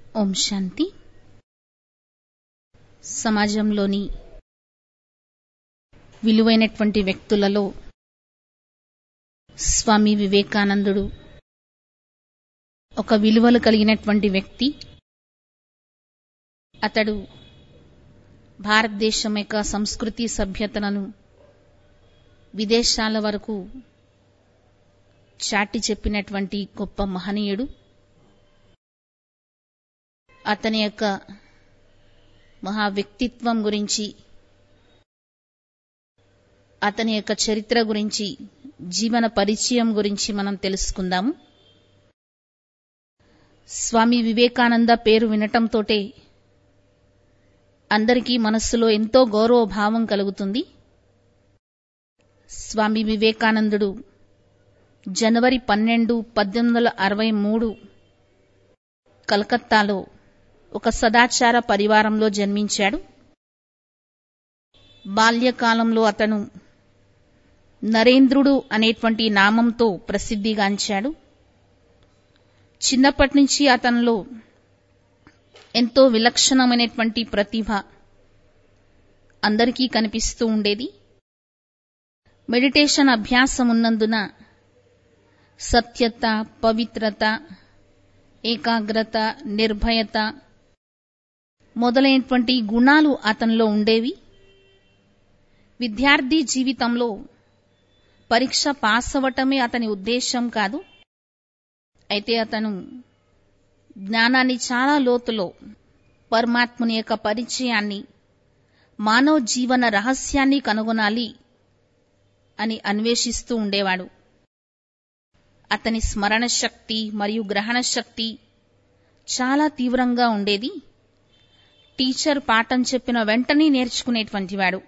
ఓం శాంతి సమాజంలోని విలువైనటువంటి వ్యక్తులలో స్వామి వివేకానందుడు ఒక విలువలు కలిగినటువంటి వ్యక్తి అతడు భారతదేశం యొక్క సంస్కృతి సభ్యతలను విదేశాల వరకు చాటి చెప్పినటువంటి గొప్ప మహనీయుడు అతని యొక్క మహా వ్యక్తిత్వం గురించి అతని యొక్క చరిత్ర గురించి జీవన పరిచయం గురించి మనం తెలుసుకుందాము స్వామి వివేకానంద పేరు వినటంతోటే అందరికీ మనస్సులో ఎంతో గౌరవ భావం కలుగుతుంది స్వామి వివేకానందుడు జనవరి పన్నెండు పద్దెనిమిది వందల అరవై మూడు కలకత్తాలో ఒక సదాచార పరివారంలో జన్మించాడు బాల్యకాలంలో అతను నరేంద్రుడు అనేటువంటి నామంతో ప్రసిద్ధిగాంచాడు చిన్నప్పటి నుంచి అతనిలో ఎంతో విలక్షణమైనటువంటి ప్రతిభ అందరికీ కనిపిస్తూ ఉండేది మెడిటేషన్ అభ్యాసం ఉన్నందున సత్యత పవిత్రత ఏకాగ్రత నిర్భయత మొదలైనటువంటి గుణాలు అతనిలో ఉండేవి విద్యార్థి జీవితంలో పరీక్ష పాస్ అవ్వటమే అతని ఉద్దేశం కాదు అయితే అతను జ్ఞానాన్ని చాలా లోతులో పరమాత్ముని యొక్క పరిచయాన్ని మానవ జీవన రహస్యాన్ని కనుగొనాలి అని అన్వేషిస్తూ ఉండేవాడు అతని స్మరణ శక్తి మరియు గ్రహణ శక్తి చాలా తీవ్రంగా ఉండేది టీచర్ పాఠం చెప్పిన వెంటనే నేర్చుకునేటువంటివాడు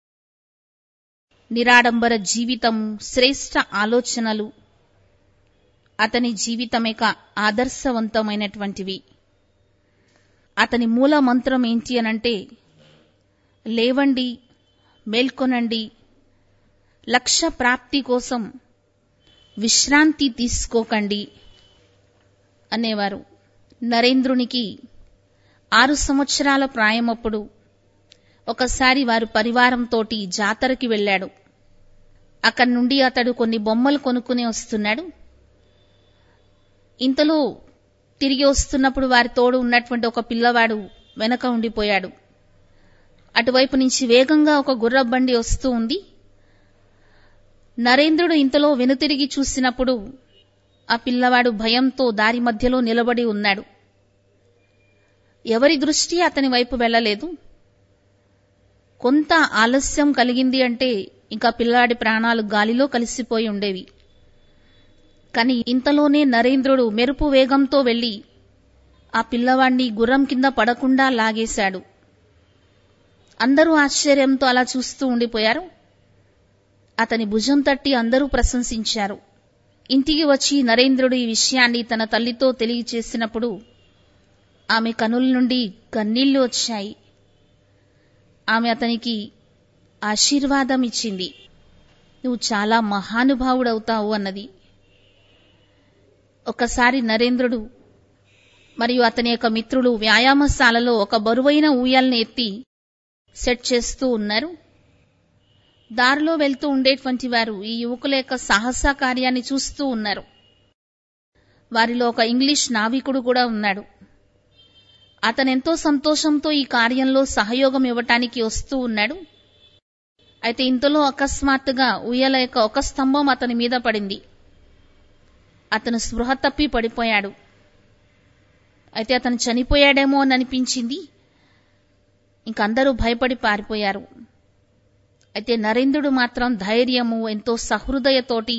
నిరాడంబర జీవితం శ్రేష్ట ఆలోచనలు అతని జీవితం యొక్క ఆదర్శవంతమైనటువంటివి అతని మూల మంత్రం ఏంటి అనంటే లేవండి మేల్కొనండి లక్ష్య ప్రాప్తి కోసం విశ్రాంతి తీసుకోకండి అనేవారు నరేంద్రునికి ఆరు సంవత్సరాల ప్రాయమప్పుడు ఒకసారి వారు పరివారంతోటి జాతరకి వెళ్ళాడు అక్కడి నుండి అతడు కొన్ని బొమ్మలు కొనుక్కుని వస్తున్నాడు ఇంతలో తిరిగి వస్తున్నప్పుడు వారి తోడు ఉన్నటువంటి ఒక పిల్లవాడు వెనక ఉండిపోయాడు అటువైపు నుంచి వేగంగా ఒక గుర్రబండి వస్తూ ఉంది నరేంద్రుడు ఇంతలో వెనుతిరిగి చూసినప్పుడు ఆ పిల్లవాడు భయంతో దారి మధ్యలో నిలబడి ఉన్నాడు ఎవరి దృష్టి అతని వైపు వెళ్ళలేదు కొంత ఆలస్యం కలిగింది అంటే ఇంకా పిల్లాడి ప్రాణాలు గాలిలో కలిసిపోయి ఉండేవి కాని ఇంతలోనే నరేంద్రుడు మెరుపు వేగంతో వెళ్లి ఆ పిల్లవాణ్ణి గుర్రం కింద పడకుండా లాగేశాడు అందరూ ఆశ్చర్యంతో అలా చూస్తూ ఉండిపోయారు అతని భుజం తట్టి అందరూ ప్రశంసించారు ఇంటికి వచ్చి నరేంద్రుడు ఈ విషయాన్ని తన తల్లితో తెలియచేసినప్పుడు ఆమె కనుల నుండి కన్నీళ్లు వచ్చాయి ఆమె అతనికి ఆశీర్వాదం ఇచ్చింది నువ్వు చాలా మహానుభావుడవుతావు అన్నది ఒకసారి నరేంద్రుడు మరియు అతని యొక్క మిత్రులు వ్యాయామశాలలో ఒక బరువైన ఊయల్ని ఎత్తి సెట్ చేస్తూ ఉన్నారు దారిలో వెళ్తూ ఉండేటువంటి వారు ఈ యువకుల యొక్క సాహస కార్యాన్ని చూస్తూ ఉన్నారు వారిలో ఒక ఇంగ్లీష్ నావికుడు కూడా ఉన్నాడు అతనెంతో సంతోషంతో ఈ కార్యంలో సహయోగం ఇవ్వటానికి వస్తూ ఉన్నాడు అయితే ఇంతలో అకస్మాత్తుగా ఉయ్యల యొక్క ఒక స్తంభం అతని మీద పడింది అతను స్పృహ తప్పి పడిపోయాడు అయితే అతను చనిపోయాడేమో అని అనిపించింది ఇంకందరూ భయపడి పారిపోయారు అయితే నరేంద్రుడు మాత్రం ధైర్యము ఎంతో సహృదయతోటి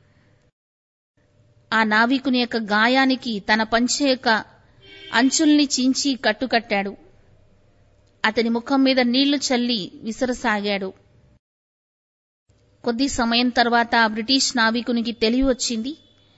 ఆ నావికుని యొక్క గాయానికి తన పంచె యొక్క అంచుల్ని చీంచి కట్టుకట్టాడు అతని ముఖం మీద నీళ్లు చల్లి విసరసాగాడు కొద్ది సమయం తర్వాత బ్రిటిష్ నావికునికి తెలివి వచ్చింది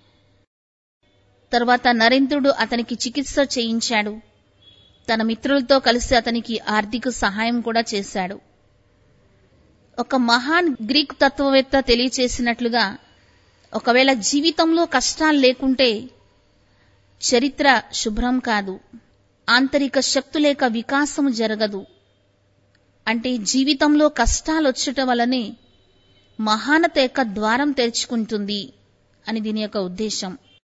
తర్వాత నరేంద్రుడు అతనికి చికిత్స చేయించాడు తన మిత్రులతో కలిసి అతనికి ఆర్థిక సహాయం కూడా చేశాడు ఒక మహాన్ గ్రీక్ తత్వవేత్త తెలియచేసినట్లుగా ఒకవేళ జీవితంలో కష్టాలు లేకుంటే చరిత్ర శుభ్రం కాదు ఆంతరిక శక్తులేక వికాసము జరగదు అంటే జీవితంలో కష్టాలొచ్చుట వలనే మహానత యొక్క ద్వారం తెరుచుకుంటుంది అని దీని యొక్క ఉద్దేశం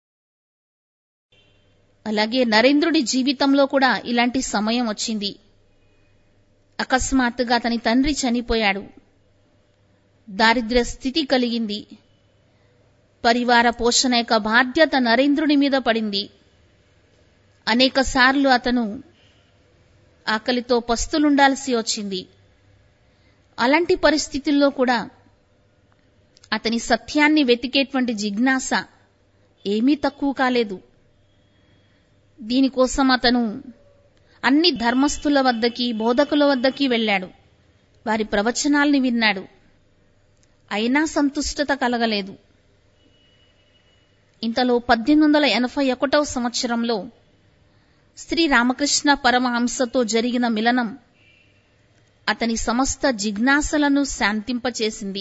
అలాగే నరేంద్రుడి జీవితంలో కూడా ఇలాంటి సమయం వచ్చింది అకస్మాత్తుగా అతని తండ్రి చనిపోయాడు దారిద్ర్య స్థితి కలిగింది పరివార పోషణ యొక్క బాధ్యత నరేంద్రుడి మీద పడింది అనేక సార్లు అతను ఆకలితో పస్తులుండాల్సి వచ్చింది అలాంటి పరిస్థితుల్లో కూడా అతని సత్యాన్ని వెతికేటువంటి జిజ్ఞాస ఏమీ తక్కువ కాలేదు దీనికోసం అతను అన్ని ధర్మస్థుల వద్దకి బోధకుల వద్దకి వెళ్ళాడు వారి ప్రవచనాల్ని విన్నాడు అయినా సంతుష్టత కలగలేదు ఇంతలో పద్దెనిమిది వందల ఎనభై ఒకటవ సంవత్సరంలో శ్రీ రామకృష్ణ పరమహంసతో జరిగిన మిలనం అతని సమస్త జిజ్ఞాసలను శాంతింపచేసింది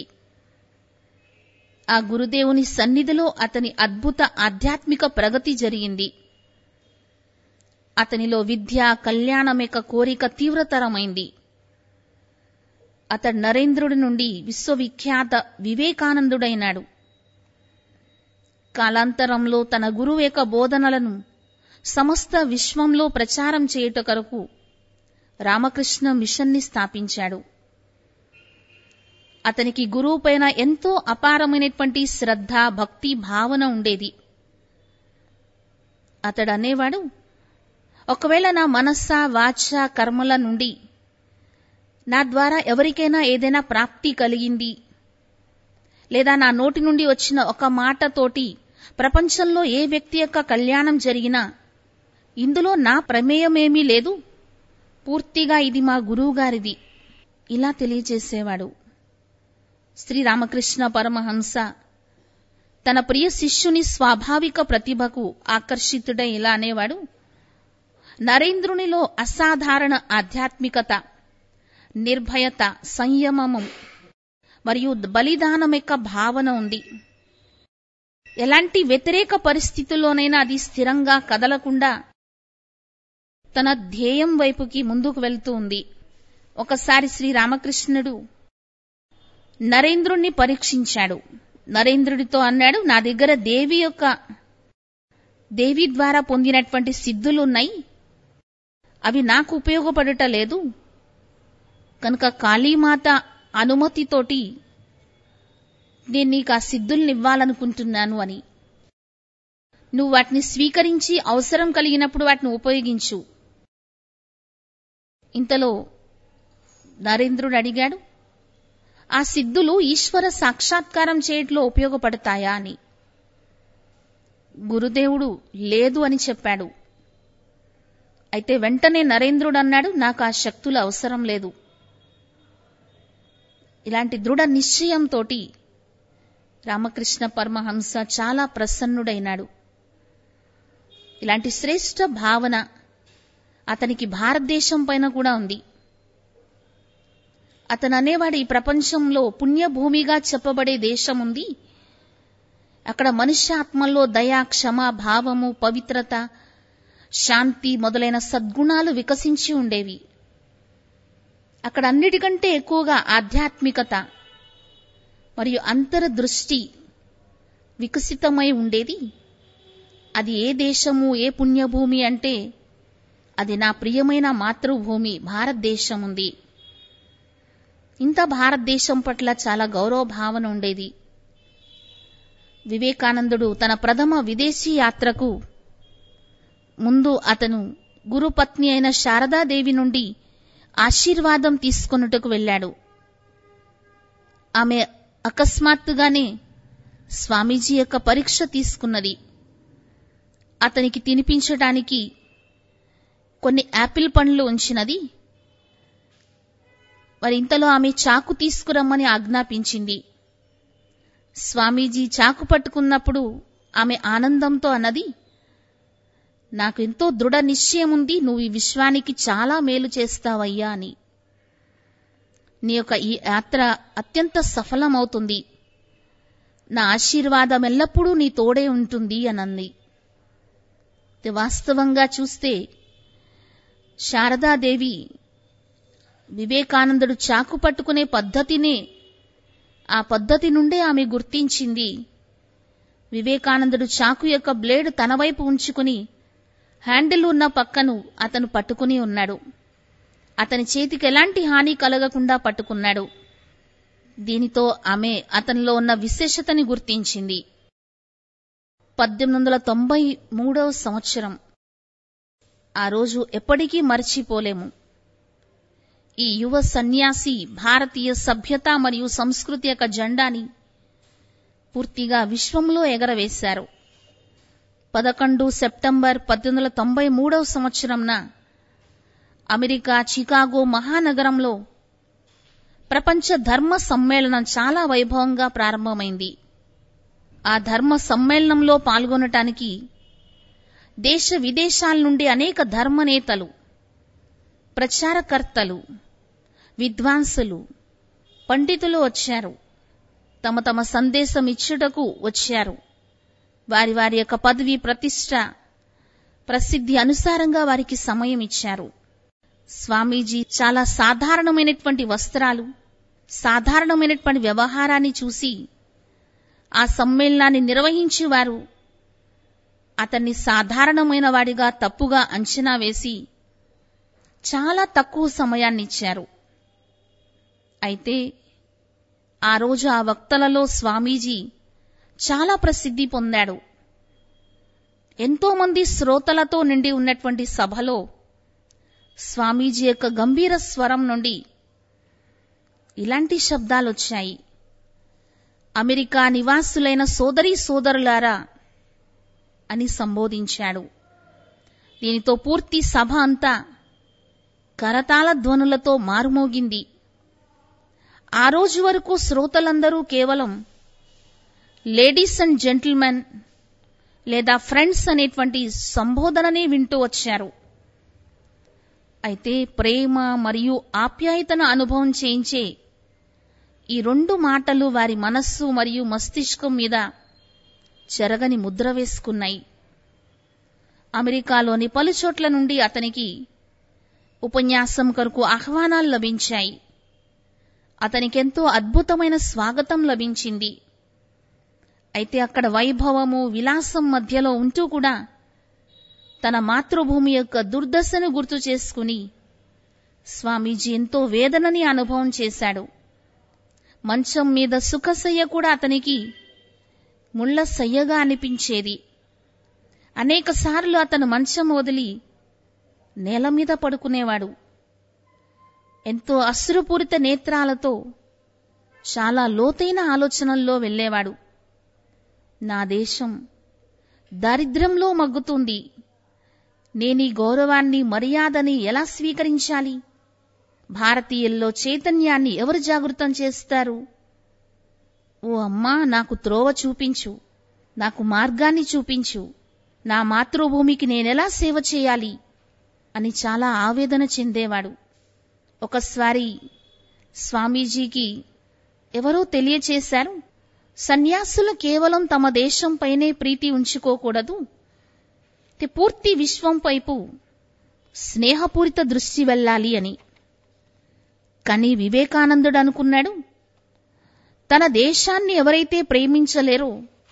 ఆ గురుదేవుని సన్నిధిలో అతని అద్భుత ఆధ్యాత్మిక ప్రగతి జరిగింది అతనిలో విద్య కళ్యాణమేక కోరిక తీవ్రతరమైంది అతడు నరేంద్రుడి నుండి విశ్వవిఖ్యాత వివేకానందుడైనాడు కాలాంతరంలో తన గురువు యొక్క బోధనలను సమస్త విశ్వంలో ప్రచారం చేయుట కొరకు రామకృష్ణ మిషన్ని స్థాపించాడు అతనికి గురువు పైన ఎంతో అపారమైనటువంటి శ్రద్ధ భక్తి భావన ఉండేది అతడు అనేవాడు ఒకవేళ నా మనస్స వాచ కర్మల నుండి నా ద్వారా ఎవరికైనా ఏదైనా ప్రాప్తి కలిగింది లేదా నా నోటి నుండి వచ్చిన ఒక మాటతోటి ప్రపంచంలో ఏ వ్యక్తి యొక్క కళ్యాణం జరిగినా ఇందులో నా ప్రమేయమేమీ లేదు పూర్తిగా ఇది మా గురువుగారిది ఇలా తెలియజేసేవాడు శ్రీరామకృష్ణ పరమహంస తన ప్రియ శిష్యుని స్వాభావిక ప్రతిభకు ఆకర్షితుడై ఇలా అనేవాడు నరేంద్రునిలో అసాధారణ ఆధ్యాత్మికత నిర్భయత సంయమము మరియు బలిదానం యొక్క భావన ఉంది ఎలాంటి వ్యతిరేక పరిస్థితుల్లోనైనా అది స్థిరంగా కదలకుండా తన ధ్యేయం వైపుకి ముందుకు వెళ్తూ ఉంది ఒకసారి శ్రీరామకృష్ణుడు నరేంద్రుణ్ణి పరీక్షించాడు నరేంద్రుడితో అన్నాడు నా దగ్గర దేవి యొక్క దేవి ద్వారా పొందినటువంటి సిద్ధులున్నాయి అవి నాకు ఉపయోగపడుట లేదు కనుక కాళీమాత అనుమతితోటి నేను నీకు ఆ సిద్ధుల్ని ఇవ్వాలనుకుంటున్నాను అని నువ్వు వాటిని స్వీకరించి అవసరం కలిగినప్పుడు వాటిని ఉపయోగించు ఇంతలో నరేంద్రుడు అడిగాడు ఆ సిద్ధులు ఈశ్వర సాక్షాత్కారం చేయట్లో ఉపయోగపడతాయా అని గురుదేవుడు లేదు అని చెప్పాడు అయితే వెంటనే నరేంద్రుడు అన్నాడు నాకు ఆ శక్తులు అవసరం లేదు ఇలాంటి దృఢ నిశ్చయంతో రామకృష్ణ పరమహంస చాలా ప్రసన్నుడైనాడు ఇలాంటి శ్రేష్ఠ భావన అతనికి భారతదేశం పైన కూడా ఉంది అతను అనేవాడు ఈ ప్రపంచంలో పుణ్యభూమిగా చెప్పబడే దేశం ఉంది అక్కడ మనుష్యాత్మల్లో దయా క్షమ భావము పవిత్రత శాంతి మొదలైన సద్గుణాలు వికసించి ఉండేవి అక్కడ అన్నిటికంటే ఎక్కువగా ఆధ్యాత్మికత మరియు అంతర్దృష్టి వికసితమై ఉండేది అది ఏ దేశము ఏ పుణ్యభూమి అంటే అది నా ప్రియమైన మాతృభూమి భారతదేశం ఉంది ఇంత భారతదేశం పట్ల చాలా గౌరవ భావన ఉండేది వివేకానందుడు తన ప్రథమ విదేశీ యాత్రకు ముందు అతను గురుపత్ని అయిన శారదాదేవి నుండి ఆశీర్వాదం తీసుకొనుటకు వెళ్ళాడు ఆమె అకస్మాత్తుగానే స్వామీజీ యొక్క పరీక్ష తీసుకున్నది అతనికి తినిపించటానికి కొన్ని యాపిల్ పండ్లు ఉంచినది మరి ఇంతలో ఆమె చాకు తీసుకురమ్మని ఆజ్ఞాపించింది స్వామీజీ చాకు పట్టుకున్నప్పుడు ఆమె ఆనందంతో అన్నది నాకు ఎంతో దృఢ నిశ్చయం ఉంది నువ్వు ఈ విశ్వానికి చాలా మేలు చేస్తావయ్యా అని నీ యొక్క ఈ యాత్ర అత్యంత సఫలమవుతుంది నా ఆశీర్వాదం ఎల్లప్పుడూ నీ తోడే ఉంటుంది అనంది వాస్తవంగా చూస్తే శారదాదేవి వివేకానందుడు చాకు పట్టుకునే పద్ధతినే ఆ పద్ధతి నుండే ఆమె గుర్తించింది వివేకానందుడు చాకు యొక్క బ్లేడ్ తన వైపు ఉంచుకుని హ్యాండిల్ ఉన్న పక్కను అతను పట్టుకుని ఉన్నాడు అతని చేతికి ఎలాంటి హాని కలగకుండా పట్టుకున్నాడు దీనితో ఆమె అతనిలో ఉన్న విశేషతని గుర్తించింది పద్దెనిమిది వందల తొంభై మూడవ సంవత్సరం ఆ రోజు ఎప్పటికీ మర్చిపోలేము ఈ యువ సన్యాసి భారతీయ సభ్యత మరియు సంస్కృతి యొక్క జెండాని పూర్తిగా విశ్వంలో ఎగరవేశారు పదకొండు సెప్టెంబర్ పద్దెనిమిది వందల తొంభై మూడవ సంవత్సరంన అమెరికా చికాగో మహానగరంలో ప్రపంచ ధర్మ సమ్మేళనం చాలా వైభవంగా ప్రారంభమైంది ఆ ధర్మ సమ్మేళనంలో పాల్గొనటానికి దేశ విదేశాల నుండి అనేక ధర్మనేతలు ప్రచారకర్తలు విద్వాంసులు పండితులు వచ్చారు తమ తమ సందేశం ఇచ్చుటకు వచ్చారు వారి వారి యొక్క పదవి ప్రతిష్ట ప్రసిద్ధి అనుసారంగా వారికి సమయం ఇచ్చారు స్వామీజీ చాలా సాధారణమైనటువంటి వస్త్రాలు సాధారణమైనటువంటి వ్యవహారాన్ని చూసి ఆ సమ్మేళనాన్ని నిర్వహించి వారు అతన్ని సాధారణమైన వాడిగా తప్పుగా అంచనా వేసి చాలా తక్కువ సమయాన్ని ఇచ్చారు అయితే ఆ రోజు ఆ వక్తలలో స్వామీజీ చాలా ప్రసిద్ధి పొందాడు ఎంతో మంది శ్రోతలతో నిండి ఉన్నటువంటి సభలో స్వామీజీ యొక్క గంభీర స్వరం నుండి ఇలాంటి శబ్దాలు వచ్చాయి అమెరికా నివాసులైన సోదరీ సోదరులారా అని సంబోధించాడు దీనితో పూర్తి సభ అంతా కరతాళ ధ్వనులతో మారుమోగింది ఆ రోజు వరకు శ్రోతలందరూ కేవలం లేడీస్ అండ్ జెంటిల్మెన్ లేదా ఫ్రెండ్స్ అనేటువంటి సంబోధననే వింటూ వచ్చారు అయితే ప్రేమ మరియు ఆప్యాయతను అనుభవం చేయించే ఈ రెండు మాటలు వారి మనస్సు మరియు మస్తిష్కం మీద చెరగని ముద్ర వేసుకున్నాయి అమెరికాలోని పలుచోట్ల నుండి అతనికి ఉపన్యాసం కొరకు ఆహ్వానాలు లభించాయి అతనికెంతో అద్భుతమైన స్వాగతం లభించింది అయితే అక్కడ వైభవము విలాసం మధ్యలో ఉంటూ కూడా తన మాతృభూమి యొక్క దుర్దశను గుర్తు చేసుకుని స్వామీజీ ఎంతో వేదనని అనుభవం చేశాడు మంచం మీద సుఖసయ్య కూడా అతనికి ముళ్ల సయ్యగా అనిపించేది అనేక సార్లు అతను మంచం వదిలి నేల మీద పడుకునేవాడు ఎంతో అశ్రుపూరిత నేత్రాలతో చాలా లోతైన ఆలోచనల్లో వెళ్ళేవాడు నా దేశం దారిద్ర్యంలో మగ్గుతుంది నేనీ గౌరవాన్ని మర్యాదని ఎలా స్వీకరించాలి భారతీయుల్లో చైతన్యాన్ని ఎవరు జాగృతం చేస్తారు ఓ అమ్మా నాకు త్రోవ చూపించు నాకు మార్గాన్ని చూపించు నా మాతృభూమికి నేనెలా సేవ చేయాలి అని చాలా ఆవేదన చెందేవాడు ఒకసారి స్వామీజీకి ఎవరో తెలియచేశారు సన్యాసులు కేవలం తమ దేశంపైనే ప్రీతి ఉంచుకోకూడదు పూర్తి విశ్వం వైపు స్నేహపూరిత దృష్టి వెళ్ళాలి అని కానీ వివేకానందుడు అనుకున్నాడు తన దేశాన్ని ఎవరైతే ప్రేమించలేరో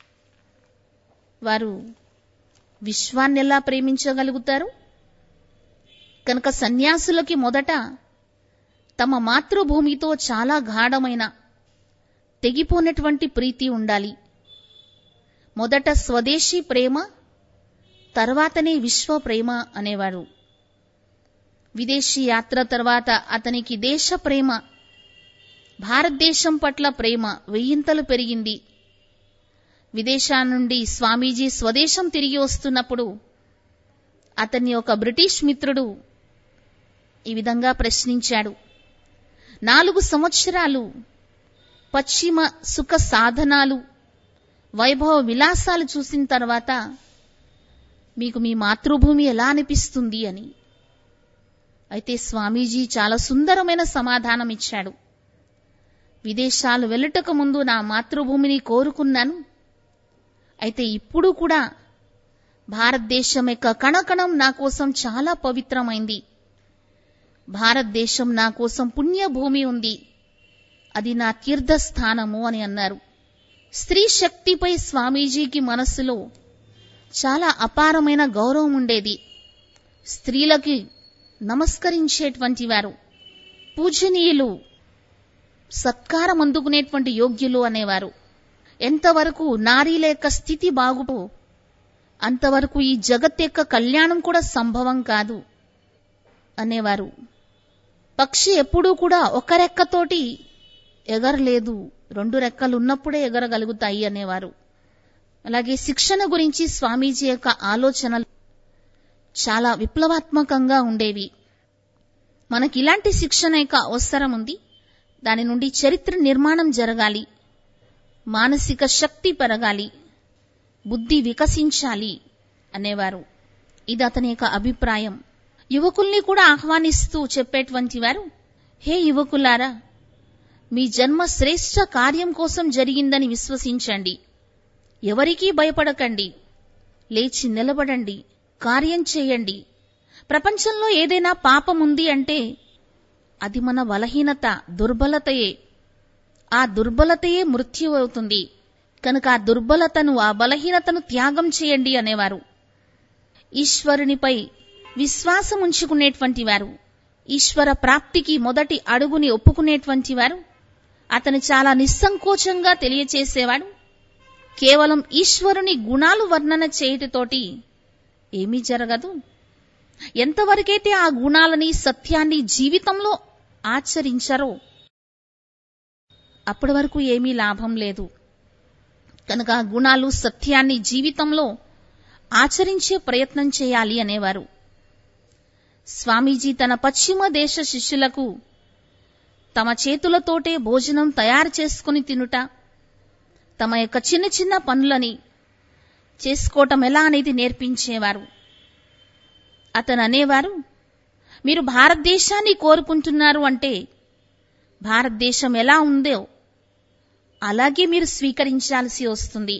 వారు విశ్వాన్ని ఎలా ప్రేమించగలుగుతారు కనుక సన్యాసులకి మొదట తమ మాతృభూమితో చాలా గాఢమైన తెగిపోయినటువంటి ప్రీతి ఉండాలి మొదట స్వదేశీ ప్రేమ తర్వాతనే విశ్వ ప్రేమ అనేవారు విదేశీ యాత్ర తర్వాత అతనికి దేశ ప్రేమ భారతదేశం పట్ల ప్రేమ వెయ్యింతలు పెరిగింది విదేశాల నుండి స్వామీజీ స్వదేశం తిరిగి వస్తున్నప్పుడు అతన్ని ఒక బ్రిటిష్ మిత్రుడు ఈ విధంగా ప్రశ్నించాడు నాలుగు సంవత్సరాలు పశ్చిమ సుఖ సాధనాలు వైభవ విలాసాలు చూసిన తర్వాత మీకు మీ మాతృభూమి ఎలా అనిపిస్తుంది అని అయితే స్వామీజీ చాలా సుందరమైన సమాధానం ఇచ్చాడు విదేశాలు వెళ్ళటకు ముందు నా మాతృభూమిని కోరుకున్నాను అయితే ఇప్పుడు కూడా భారతదేశం యొక్క కణకణం నా కోసం చాలా పవిత్రమైంది భారతదేశం నా కోసం పుణ్యభూమి ఉంది అది నా తీర్థస్థానము అని అన్నారు స్త్రీ శక్తిపై స్వామీజీకి మనస్సులో చాలా అపారమైన గౌరవం ఉండేది స్త్రీలకి నమస్కరించేటువంటి వారు పూజనీయులు సత్కారం అందుకునేటువంటి యోగ్యులు అనేవారు ఎంతవరకు నారీల యొక్క స్థితి బాగుపో అంతవరకు ఈ జగత్ యొక్క కళ్యాణం కూడా సంభవం కాదు అనేవారు పక్షి ఎప్పుడూ కూడా ఒక రెక్కతోటి ఎగరలేదు రెండు రెక్కలు ఉన్నప్పుడే ఎగరగలుగుతాయి అనేవారు అలాగే శిక్షణ గురించి స్వామీజీ యొక్క ఆలోచనలు చాలా విప్లవాత్మకంగా ఉండేవి మనకి ఇలాంటి శిక్షణ యొక్క అవసరం ఉంది దాని నుండి చరిత్ర నిర్మాణం జరగాలి మానసిక శక్తి పెరగాలి బుద్ధి వికసించాలి అనేవారు ఇది అతని యొక్క అభిప్రాయం యువకుల్ని కూడా ఆహ్వానిస్తూ చెప్పేటువంటి వారు హే యువకులారా మీ జన్మ శ్రేష్ఠ కార్యం కోసం జరిగిందని విశ్వసించండి ఎవరికీ భయపడకండి లేచి నిలబడండి కార్యం చేయండి ప్రపంచంలో ఏదైనా పాపం ఉంది అంటే అది మన బలహీనత దుర్బలతయే ఆ దుర్బలతయే మృత్యు అవుతుంది కనుక ఆ దుర్బలతను ఆ బలహీనతను త్యాగం చేయండి అనేవారు ఈశ్వరునిపై విశ్వాసం ఉంచుకునేటువంటి వారు ఈశ్వర ప్రాప్తికి మొదటి అడుగుని ఒప్పుకునేటువంటి వారు అతను చాలా నిస్సంకోచంగా తెలియచేసేవాడు కేవలం ఈశ్వరుని గుణాలు వర్ణన చేయటతోటి ఏమీ జరగదు ఎంతవరకైతే ఆ గుణాలని సత్యాన్ని జీవితంలో ఆచరించరో అప్పటి వరకు ఏమీ లాభం లేదు కనుక ఆ గుణాలు సత్యాన్ని జీవితంలో ఆచరించే ప్రయత్నం చేయాలి అనేవారు స్వామీజీ తన పశ్చిమ దేశ శిష్యులకు తమ చేతులతోటే భోజనం తయారు చేసుకుని తినుట తమ యొక్క చిన్న చిన్న పనులని చేసుకోవటం ఎలా అనేది నేర్పించేవారు అతను అనేవారు మీరు భారతదేశాన్ని కోరుకుంటున్నారు అంటే భారతదేశం ఎలా ఉందో అలాగే మీరు స్వీకరించాల్సి వస్తుంది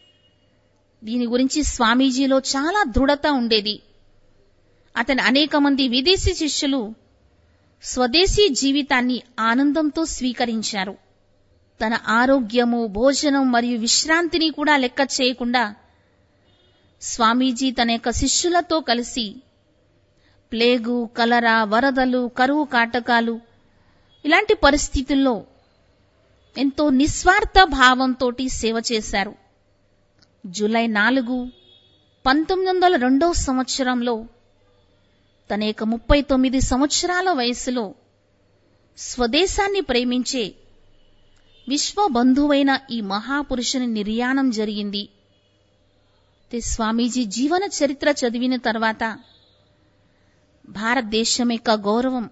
దీని గురించి స్వామీజీలో చాలా దృఢత ఉండేది అతని అనేక మంది విదేశీ శిష్యులు స్వదేశీ జీవితాన్ని ఆనందంతో స్వీకరించారు తన ఆరోగ్యము భోజనం మరియు విశ్రాంతిని కూడా లెక్క చేయకుండా స్వామీజీ తన యొక్క శిష్యులతో కలిసి ప్లేగు కలరా వరదలు కరువు కాటకాలు ఇలాంటి పరిస్థితుల్లో ఎంతో నిస్వార్థ భావంతో సేవ చేశారు జూలై నాలుగు పంతొమ్మిది వందల రెండో సంవత్సరంలో తన యొక్క ముప్పై తొమ్మిది సంవత్సరాల వయసులో స్వదేశాన్ని ప్రేమించే విశ్వబంధువైన ఈ మహాపురుషుని నిర్యాణం జరిగింది స్వామీజీ జీవన చరిత్ర చదివిన తర్వాత భారతదేశం యొక్క గౌరవం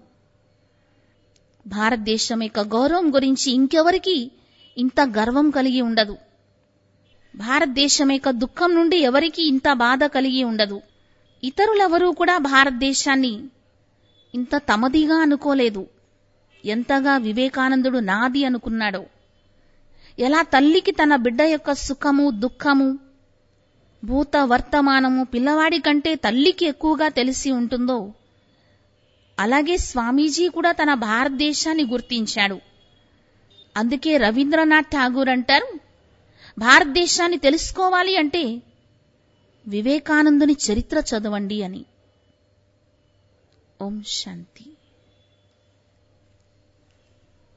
భారతదేశం యొక్క గౌరవం గురించి ఇంకెవరికి ఇంత గర్వం కలిగి ఉండదు భారతదేశం యొక్క దుఃఖం నుండి ఎవరికి ఇంత బాధ కలిగి ఉండదు ఇతరులెవరూ కూడా భారతదేశాన్ని ఇంత తమదిగా అనుకోలేదు ఎంతగా వివేకానందుడు నాది అనుకున్నాడో ఎలా తల్లికి తన బిడ్డ యొక్క సుఖము దుఃఖము భూత వర్తమానము పిల్లవాడి కంటే తల్లికి ఎక్కువగా తెలిసి ఉంటుందో అలాగే స్వామీజీ కూడా తన భారతదేశాన్ని గుర్తించాడు అందుకే రవీంద్రనాథ్ ఠాగూర్ అంటారు భారతదేశాన్ని తెలుసుకోవాలి అంటే వివేకానందుని చరిత్ర చదవండి అని ఓం శాంతి